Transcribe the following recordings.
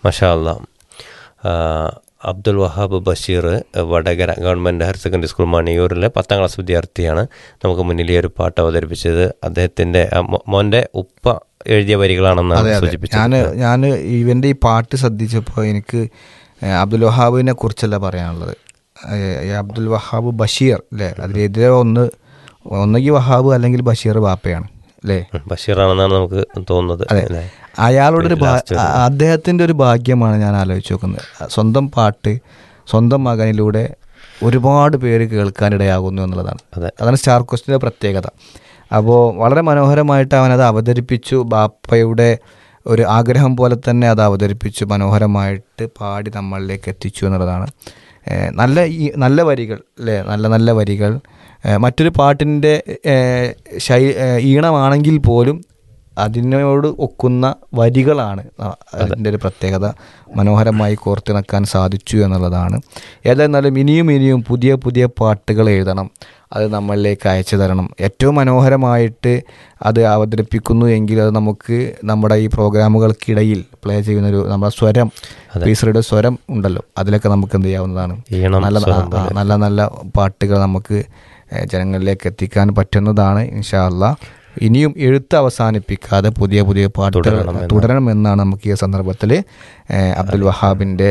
മഷാ അല്ലാ ആ, Abdul Wahab Basheer Vadakara government higher secondary school മണിയൂരിലെ പത്താം ക്ലാസ് വിദ്യാർത്ഥിയാണ് നമുക്ക് മുന്നിൽ ഈ ഒരു പാട്ട് അവതരിപ്പിച്ചത് അദ്ദേഹത്തിൻ്റെ ആ, മോ- മോൻ്റെ ഉപ്പ എഴുതിയ വരികളാണെന്നാണ് അതെ അതെ സൂചിപ്പിച്ചത് ഞാൻ ഞാൻ ഇവൻ്റെ ഈ പാട്ട് ശ്രദ്ധിച്ചപ്പോൾ എനിക്ക് ഏഹ്, അബ്ദുൽ വഹാബിനെ കുറിച്ചല്ല പറയാനുള്ളത് ഏഹ്, ഈ അബ്ദുൽ വഹാബ് ബഷീർ അല്ലേ അതിലെതിരെ ഒന്ന് ഒന്നുകിൽ വഹാബ് അല്ലെങ്കിൽ ബഷീർ ബാപ്പയാണ് അല്ലേ ഉം, ബഷീറാണെന്നാണ് നമുക്ക് തോന്നുന്നത് അതെ അല്ലേ? അയാളുടെ ഒരു ഭാ- Last ഒരു- അ- അദ്ദേഹത്തിൻ്റെ ഒരു ഭാഗ്യമാണ് ഞാൻ ആലോചിച്ച് നോക്കുന്നത് സ്വന്തം പാട്ട് സ്വന്തം മകനിലൂടെ ഒരുപാട് പേര് കേൾക്കാനിടയാകുന്നു എന്നുള്ളതാണ് അതെ. അതാണ് സ്റ്റാർ ക്വസ്റ്റിൻ്റെ പ്രത്യേകത അപ്പോൾ വളരെ മനോഹരമായിട്ട് അവൻ അത് അവതരിപ്പിച്ചു ബാപ്പയുടെ ഒരു ആഗ്രഹം പോലെ തന്നെ അത് അവതരിപ്പിച്ചു മനോഹരമായിട്ട് പാടി നമ്മളിലേക്ക് എത്തിച്ചു എന്നുള്ളതാണ് ഏഹ് നല്ല ഈ നല്ല വരികൾ അല്ലേ നല്ല നല്ല വരികൾ ഏഹ് മറ്റൊരു പാട്ടിൻ്റെ ഏഹ് ശൈ ഏഹ് ഈണമാണെങ്കിൽ പോലും അതിനോട് ഒക്കുന്ന വരികളാണ് ആ- അതിൻ്റെ ഒരു പ്രത്യേകത മനോഹരമായി കോർത്തിണക്കാൻ സാധിച്ചു എന്നുള്ളതാണ് ഏതായിരുന്നാലും ഇനിയും ഇനിയും പുതിയ പുതിയ പാട്ടുകൾ എഴുതണം അത് നമ്മളിലേക്ക് അയച്ചു തരണം ഏറ്റവും മനോഹരമായിട്ട് അത് അവതരിപ്പിക്കുന്നു എങ്കിൽ അത് നമുക്ക് നമ്മുടെ ഈ പ്രോഗ്രാമുകൾക്കിടയിൽ പ്ലേ ചെയ്യുന്ന ഒരു നമ്മുടെ സ്വരം പീസറുടെ സ്വരം ഉണ്ടല്ലോ അതിലൊക്കെ നമുക്ക് എന്ത് ചെയ്യാവുന്നതാണ് ഈണം, നല്ല സ്വരം ആ, നല്ല നല്ല പാട്ടുകൾ നമുക്ക് ഏഹ്, ജനങ്ങളിലേക്ക് എത്തിക്കാൻ പറ്റുന്നതാണ് ഇൻഷാ അല്ലാ ഇനിയും എഴുത്ത് അവസാനിപ്പിക്കാതെ പുതിയ പുതിയ പാട്ടുകൾ തുടരണമെന്നാണ് നമുക്ക് ഈ സന്ദർഭത്തിൽ അബ്ദുൽ വഹാബിൻ്റെ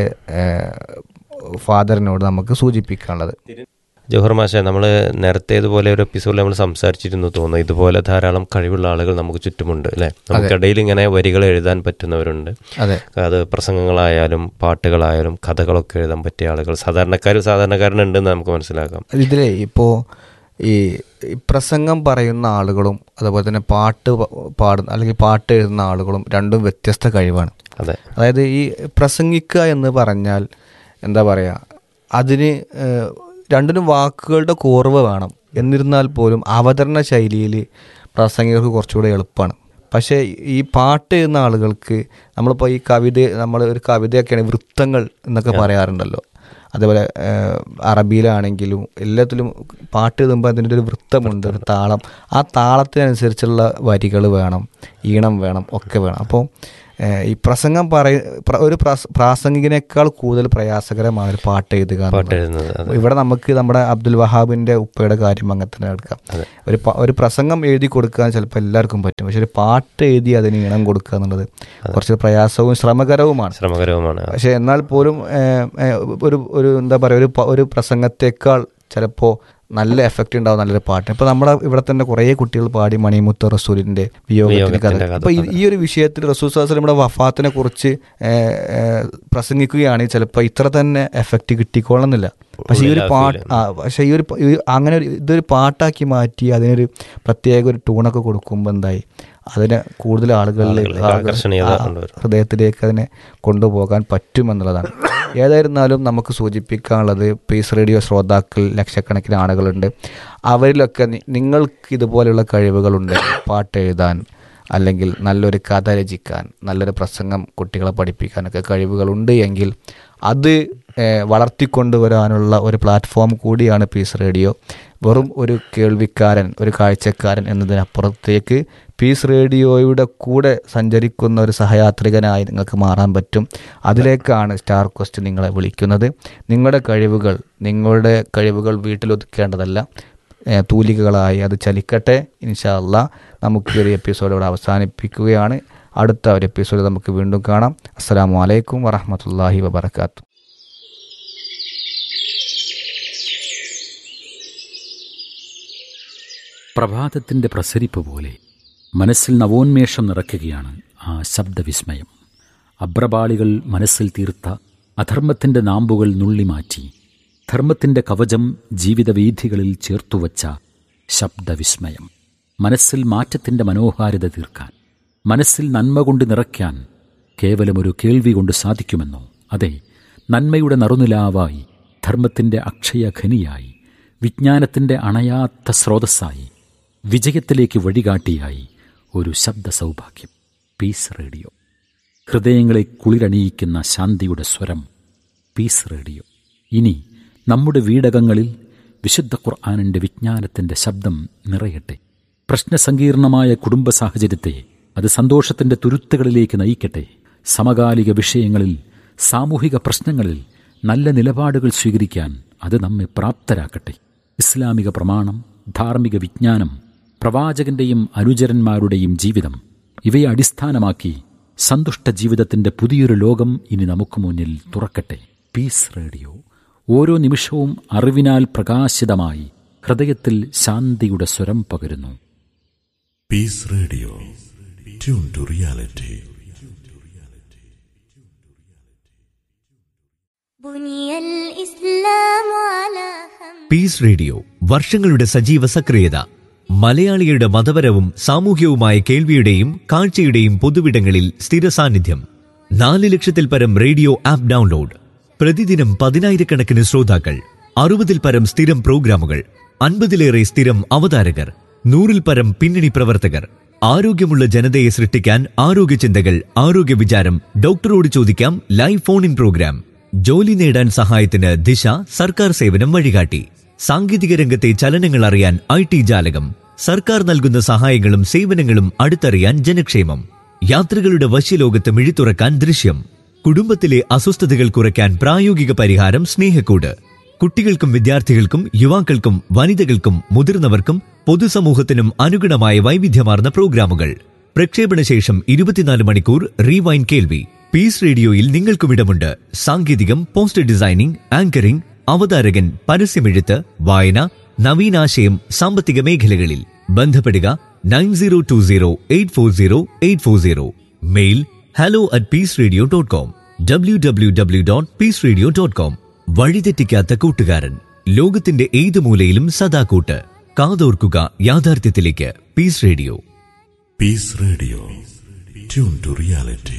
ഫാദറിനോട് നമുക്ക് സൂചിപ്പിക്കാനുള്ളത് ജോഹർ മാഷെ നമ്മൾ നേരത്തെ ഇതുപോലെ ഒരു എപ്പിസോഡിൽ നമ്മൾ സംസാരിച്ചിരുന്നു തോന്നുന്നു ഇതുപോലെ ധാരാളം കഴിവുള്ള ആളുകൾ നമുക്ക് ചുറ്റുമുണ്ട് അല്ലേ നമുക്കിടയിൽ ഇങ്ങനെ വരികൾ എഴുതാൻ പറ്റുന്നവരുണ്ട് അതെ അത് പ്രസംഗങ്ങളായാലും പാട്ടുകളായാലും കഥകളൊക്കെ എഴുതാൻ പറ്റിയ ആളുകൾ സാധാരണക്കാർ സാധാരണക്കാരനുണ്ടെന്ന് നമുക്ക് മനസ്സിലാക്കാം ഇതിലേ ഇപ്പോൾ ഈ ഈ പ്രസംഗം പറയുന്ന ആളുകളും അതുപോലെ തന്നെ പാട്ട് പ- പാടുന്ന അല്ലെങ്കിൽ പാട്ട് എഴുതുന്ന ആളുകളും രണ്ടും വ്യത്യസ്ത കഴിവാണ് അതെ അതായത് ഈ പ്രസംഗിക്കുക എന്ന് പറഞ്ഞാൽ എന്താ പറയുക അതിന് ഏഹ്, രണ്ടിനും വാക്കുകളുടെ കുറവ് വേണം എന്നിരുന്നാൽ പോലും അവതരണ ശൈലിയിൽ പ്രസംഗികർക്ക് കുറച്ചുകൂടെ എളുപ്പമാണ് പക്ഷേ ഈ പാട്ട് എഴുതുന്ന ആളുകൾക്ക് നമ്മളിപ്പോൾ ഈ കവിത നമ്മൾ ഒരു കവിതയൊക്കെയാണ് വൃത്തങ്ങൾ എന്നൊക്കെ പറയാറുണ്ടല്ലോ അതേപോലെ ഏഹ്, അറബിയിലാണെങ്കിലും എല്ലാത്തിലും പാട്ട് എഴുതുമ്പോൾ അതിൻ്റെ ഒരു വൃത്തമുണ്ട് ഒരു താളം ആ താളത്തിനനുസരിച്ചുള്ള വരികൾ വേണം ഈണം വേണം ഒക്കെ വേണം അപ്പോൾ ഏഹ്, ഈ പ്രസംഗം പറയ പ്ര- ഒരു പ്രസ- പ്രാസംഗികനേക്കാൾ കൂടുതൽ പ്രയാസകരമാണ് ഒരു പാട്ട് എഴുതുക എന്നുള്ളത്. പാട്ട് എഴുതുന്നത് അതെ ഇവിടെ നമുക്ക് നമ്മുടെ അബ്ദുൽ വഹാബിന്റെ ഉപ്പയുടെ കാര്യം അങ്ങനെ തന്നെ എടുക്കാം ഒരു പ- ഒരു പ്രസംഗം എഴുതി കൊടുക്കാൻ ചിലപ്പോൾ എല്ലാവർക്കും പറ്റും പക്ഷെ ഒരു പാട്ട് എഴുതി അതിന് ഈണം കൊടുക്കുക എന്നുള്ളത് കുറച്ച് പ്രയാസവും ശ്രമകരവുമാണ് ശ്രമകരവുമാണ് പക്ഷെ എന്നാൽ പോലും ഏഹ്, ഏഹ്, ഒരു ഒരു എന്താ പറയുക ഒരു പ- ഒരു പ്രസംഗത്തെക്കാൾ ചിലപ്പോൾ നല്ല എഫക്റ്റ് ഉണ്ടാവും നല്ലൊരു പാട്ട് ഇപ്പൊ നമ്മുടെ ഇവിടെ തന്നെ കുറേ കുട്ടികൾ പാടി മണിമുത്ത റസൂലിന്റെ വിയോഗത്തിന്റെ കഥ വിയോഗത്തിന്റെ കഥ. അപ്പൊ ഈ- ഈ ഒരു വിഷയത്തിൽ റസൂൽ നമ്മുടെ വഫാത്തിനെ കുറിച്ച് ഏഹ്, ഏഹ്, പ്രസംഗിക്കുകയാണെങ്കിൽ ചിലപ്പോൾ ഇത്ര തന്നെ എഫക്റ്റ് കിട്ടിക്കോളണമെന്നില്ല പക്ഷെ ഈ ഒരു പാട്ട് ആ പക്ഷെ ഈ ഒരു പ- ഈ അങ്ങനെ ഒരു ഇതൊരു പാട്ടാക്കി മാറ്റി അതിനൊരു പ്രത്യേക ഒരു ടൂണൊക്കെ കൊടുക്കുമ്പോൾ എന്തായി അതിനെ കൂടുതൽ ആളുകളിൽ ആളുകളിലേക്ക് ആകർഷണീയത ആ, കൊണ്ടുവരും. ഹൃദയത്തിലേക്ക് അതിനെ കൊണ്ടുപോകാൻ പറ്റുമെന്നുള്ളതാണ് ഏതായിരുന്നാലും നമുക്ക് സൂചിപ്പിക്കാനുള്ളത് പീസ് റേഡിയോ ശ്രോതാക്കൾ ലക്ഷക്കണക്കിന് ആളുകളുണ്ട് അവരിലൊക്കെ നി- നിങ്ങൾക്ക് ഇതുപോലെയുള്ള കഴിവുകളുണ്ട് പാട്ട് എഴുതാൻ അല്ലെങ്കിൽ നല്ലൊരു കഥ രചിക്കാൻ നല്ലൊരു പ്രസംഗം കുട്ടികളെ പഠിപ്പിക്കാനൊക്കെ കഴിവുകളുണ്ട് എങ്കിൽ അത് ഏഹ്, വളർത്തിക്കൊണ്ടുവരാനുള്ള ഒരു പ്ലാറ്റ്ഫോം കൂടിയാണ് പീസ് റേഡിയോ വെറും ഒരു കേൾവിക്കാരൻ ഒരു കാഴ്ചക്കാരൻ എന്നതിനപ്പുറത്തേക്ക് പീസ് റേഡിയോയുടെ കൂടെ സഞ്ചരിക്കുന്ന ഒരു സഹയാത്രികനായി നിങ്ങൾക്ക് മാറാൻ പറ്റും അതിലേക്കാണ് സ്റ്റാർ ക്വസ്റ്റ് നിങ്ങളെ വിളിക്കുന്നത് നിങ്ങളുടെ കഴിവുകൾ നിങ്ങളുടെ കഴിവുകൾ വീട്ടിലൊതുക്കേണ്ടതല്ല ഏഹ് തൂലികകളായി അത് ചലിക്കട്ടെ ഇൻഷാ അല്ലാ നമുക്ക് ഈ ഒരു എപ്പിസോഡ് ഇവിടെ അവസാനിപ്പിക്കുകയാണ് അടുത്ത ഒരു എപ്പിസോഡ് നമുക്ക് വീണ്ടും കാണാം അസ്സലാമു അലൈക്കും വറഹമത്തല്ലാഹി വബർക്കാത്തു പ്രഭാതത്തിൻ്റെ പ്രസരിപ്പ് പോലെ മനസ്സിൽ നവോന്മേഷം നിറയ്ക്കുകയാണ് ആ ശബ്ദവിസ്മയം അബ്രപാളികൾ മനസ്സിൽ തീർത്ത അധർമ്മത്തിൻ്റെ നാമ്പുകൾ നുള്ളിമാറ്റി ധർമ്മത്തിൻ്റെ കവചം ജീവിതവീഥികളിൽ ചേർത്തുവച്ച ശബ്ദവിസ്മയം മനസ്സിൽ മാറ്റത്തിൻ്റെ മനോഹാരിത തീർക്കാൻ മനസ്സിൽ നന്മ കൊണ്ട് നിറയ്ക്കാൻ കേവലമൊരു കേൾവി കൊണ്ട് സാധിക്കുമെന്നോ അതെ നന്മയുടെ നറുനിലാവായി ധർമ്മത്തിൻ്റെ അക്ഷയഖനിയായി വിജ്ഞാനത്തിൻ്റെ അണയാത്ത സ്രോതസ്സായി വിജയത്തിലേക്ക് വഴികാട്ടിയായി ഒരു ശബ്ദ സൗഭാഗ്യം പീസ് റേഡിയോ ഹൃദയങ്ങളെ കുളിരണിയിക്കുന്ന ശാന്തിയുടെ സ്വരം പീസ് റേഡിയോ ഇനി നമ്മുടെ വീടകങ്ങളിൽ വിശുദ്ധ ഖുർആാനിൻ്റെ വിജ്ഞാനത്തിൻ്റെ ശബ്ദം നിറയട്ടെ പ്രശ്നസങ്കീർണമായ കുടുംബ സാഹചര്യത്തെ അത് സന്തോഷത്തിൻ്റെ തുരുത്തുകളിലേക്ക് നയിക്കട്ടെ സമകാലിക വിഷയങ്ങളിൽ സാമൂഹിക പ്രശ്നങ്ങളിൽ നല്ല നിലപാടുകൾ സ്വീകരിക്കാൻ അത് നമ്മെ പ്രാപ്തരാക്കട്ടെ ഇസ്ലാമിക പ്രമാണം ധാർമ്മിക വിജ്ഞാനം പ്രവാചകന്റെയും അനുചരന്മാരുടെയും ജീവിതം ഇവയെ അടിസ്ഥാനമാക്കി സന്തുഷ്ട ജീവിതത്തിന്റെ പുതിയൊരു ലോകം ഇനി നമുക്ക് മുന്നിൽ തുറക്കട്ടെ പീസ് റേഡിയോ ഓരോ നിമിഷവും അറിവിനാൽ പ്രകാശിതമായി ഹൃദയത്തിൽ ശാന്തിയുടെ സ്വരം പകരുന്നു Peace Radio. Tune to reality. بني الإسلام على خمس Peace Radio വർഷങ്ങളുടെ സജീവ സക്രിയത മലയാളികളുടെ മതപരവും സാമൂഹ്യവുമായ കേൾവിയുടെയും കാഴ്ചയുടെയും പൊതുവിടങ്ങളിൽ സ്ഥിര സാന്നിധ്യം നാല് ലക്ഷത്തിൽ പരം റേഡിയോ ആപ്പ് ഡൗൺലോഡ് പ്രതിദിനം പതിനായിരക്കണക്കിന് ശ്രോതാക്കൾ അറുപതിൽ പരം സ്ഥിരം പ്രോഗ്രാമുകൾ അൻപതിലേറെ സ്ഥിരം അവതാരകർ നൂറിൽ പരം പിന്നണി പ്രവർത്തകർ ആരോഗ്യമുള്ള ജനതയെ സൃഷ്ടിക്കാൻ ആരോഗ്യ ചിന്തകൾ ആരോഗ്യ വിചാരം ഡോക്ടറോട് ചോദിക്കാം ലൈവ് ഫോൺ ഇൻ പ്രോഗ്രാം ജോലി നേടാൻ സഹായത്തിന് ദിശ സർക്കാർ സേവനം വഴികാട്ടി സാങ്കേതിക രംഗത്തെ ചലനങ്ങൾ അറിയാൻ ഐ ടി ജാലകം സർക്കാർ നൽകുന്ന സഹായങ്ങളും സേവനങ്ങളും അടുത്തറിയാൻ ജനക്ഷേമം യാത്രകളുടെ വശ്യലോകത്ത് മിഴിത്തുറക്കാൻ ദൃശ്യം കുടുംബത്തിലെ അസ്വസ്ഥതകൾ കുറയ്ക്കാൻ പ്രായോഗിക പരിഹാരം സ്നേഹക്കൂട് കുട്ടികൾക്കും വിദ്യാർത്ഥികൾക്കും യുവാക്കൾക്കും വനിതകൾക്കും മുതിർന്നവർക്കും പൊതുസമൂഹത്തിനും അനുഗുണമായ വൈവിധ്യമാർന്ന പ്രോഗ്രാമുകൾ പ്രക്ഷേപണ ശേഷം ഇരുപത്തിനാല് മണിക്കൂർ റീവൈൻ കേൾവി പീസ് റേഡിയോയിൽ നിങ്ങൾക്കും ഇടമുണ്ട് സാങ്കേതികം പോസ്റ്റർ ഡിസൈനിംഗ് ആങ്കറിംഗ് അവതാരകൻ പരസ്യമെഴുത്ത് വായന നവീനാശയം സാമ്പത്തിക മേഖലകളിൽ ബന്ധപ്പെടുക nine zero two zero eight four zero eight four zero mail hello at Peace Radio dot com W W W dot Peace Radio dot com വഴിതെറ്റിക്കാത്ത കൂട്ടുകാരൻ ലോകത്തിന്റെ ഏത് മൂലയിലും സദാ കൂട്ട് കാതോർക്കുക യാഥാർത്ഥ്യത്തിലേക്ക് Peace Radio Peace Radio. Tune to reality.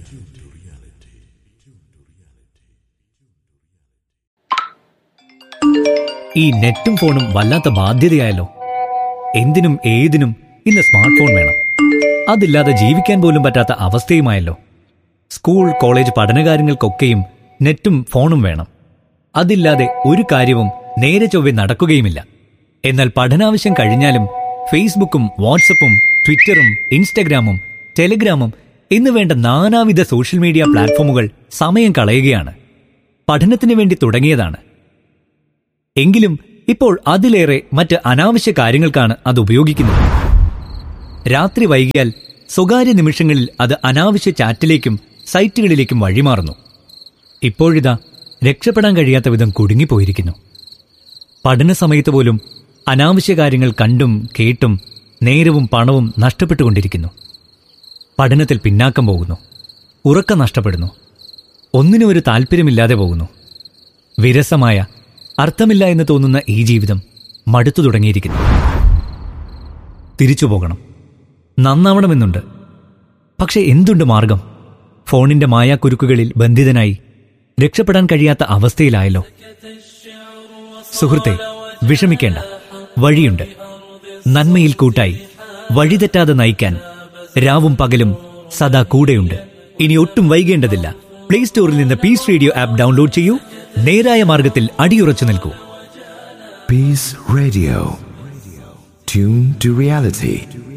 ഈ നെറ്റും ഫോണും വല്ലാത്ത ബാധ്യതയായല്ലോ എന്തിനും ഏതിനും ഇന്ന് സ്മാർട്ട് ഫോൺ വേണം അതില്ലാതെ ജീവിക്കാൻ പോലും പറ്റാത്ത അവസ്ഥയുമായല്ലോ സ്കൂൾ കോളേജ് പഠനകാര്യങ്ങൾക്കൊക്കെയും നെറ്റും ഫോണും വേണം അതില്ലാതെ ഒരു കാര്യവും നേരെ ചൊവ്വെ നടക്കുകയുമില്ല എന്നാൽ പഠനാവശ്യം കഴിഞ്ഞാലും ഫേസ്ബുക്കും വാട്സപ്പും ട്വിറ്ററും ഇൻസ്റ്റഗ്രാമും ടെലിഗ്രാമും എന്ന് വേണ്ട നാനാവിധ സോഷ്യൽ മീഡിയ പ്ലാറ്റ്ഫോമുകൾ സമയം കളയുകയാണ് പഠനത്തിന് വേണ്ടി തുടങ്ങിയതാണ് എങ്കിലും ഇപ്പോൾ അതിലേറെ മറ്റ് അനാവശ്യ കാര്യങ്ങൾക്കാണ് അത് ഉപയോഗിക്കുന്നത് രാത്രി വൈകിയാൽ സ്വകാര്യ നിമിഷങ്ങളിൽ അത് അനാവശ്യ ചാറ്റിലേക്കും സൈറ്റുകളിലേക്കും വഴിമാറുന്നു ഇപ്പോഴിതാ രക്ഷപ്പെടാൻ കഴിയാത്ത വിധം കുടുങ്ങിപ്പോയിരിക്കുന്നു പഠന സമയത്ത് പോലും അനാവശ്യ കാര്യങ്ങൾ കണ്ടും കേട്ടും നേരവും പണവും നഷ്ടപ്പെട്ടുകൊണ്ടിരിക്കുന്നു പഠനത്തിൽ പിന്നാക്കം പോകുന്നു ഉറക്കം നഷ്ടപ്പെടുന്നു ഒന്നിനും ഒരു താല്പര്യമില്ലാതെ പോകുന്നു വിരസമായ അർത്ഥമില്ല എന്ന് തോന്നുന്ന ഈ ജീവിതം മടുത്തു തുടങ്ങിയിരിക്കുന്നു തിരിച്ചു പോകണം നന്നാവണമെന്നുണ്ട് പക്ഷെ എന്തുണ്ട് മാർഗം ഫോണിന്റെ മായാക്കുരുക്കുകളിൽ ബന്ധിതനായി രക്ഷപ്പെടാൻ കഴിയാത്ത അവസ്ഥയിലായല്ലോ സുഹൃത്തെ വിഷമിക്കേണ്ട വഴിയുണ്ട് നന്മയിൽ കൂട്ടായി വഴിതെറ്റാതെ നയിക്കാൻ രാവും പകലും സദാ കൂടെയുണ്ട് ഇനി ഒട്ടും വൈകേണ്ടതില്ല പ്ലേ സ്റ്റോറിൽ നിന്ന് പീസ് റേഡിയോ ആപ്പ് ഡൗൺലോഡ് ചെയ്യൂ നേരായ മാർഗത്തിൽ അടിയുറച്ചു നിൽക്കൂ Peace Radio. Tune to reality.